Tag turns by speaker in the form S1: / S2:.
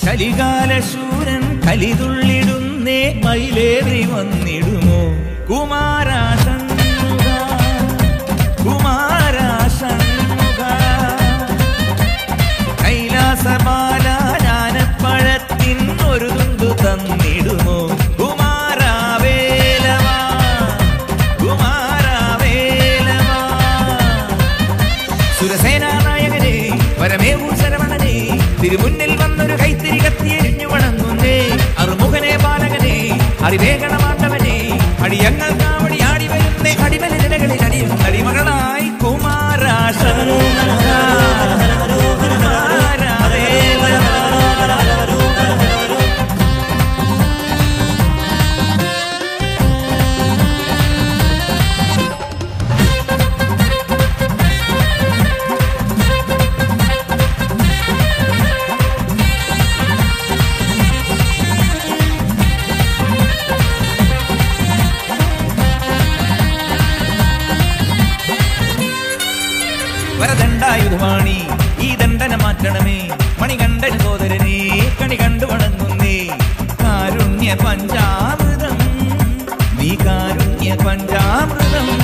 S1: കലികാലശൂരൻ കലിതുള്ളിടുന്നേ മയിലേറി വന്നിടുമോ കുമാരാഷൺമുഖ കുമാരാഷൺമുഖ കൈലാസമാല ജ്ഞാനപ്പഴത്തിൻ ഒരു തുണ്ടു തന്നിടുമോ കുമാരാവേലവാ കുമാരാവേലവാ സുരസേനാ നായകനെ പരമേവൂ ശരവണനെ തിരുമുന്നിൽ വന്നൊരു കൈത്തിരി കത്തിയെരിഞ്ഞു വണങ്ങുന്നേ അറുമുഖനെ ബാലകനെ അറിവേഗണമാണ്ടവനെ അടിയങ്ങൾ കാവടി ആടി വരുന്നേ അടിമലിടകളിൽ അടിയും അടിമകളായി കുമാരാശ വരദണ്ഡായുധമാണി ഈ ദണ്ഡന മാറ്റണമേ മണികണ്ഠൻ സോദരനെ കണി കണ്ടു വണങ്ങുന്നേ കാരുണ്യ പഞ്ചാമൃതം നീ കാരുണ്യ പഞ്ചാമൃതം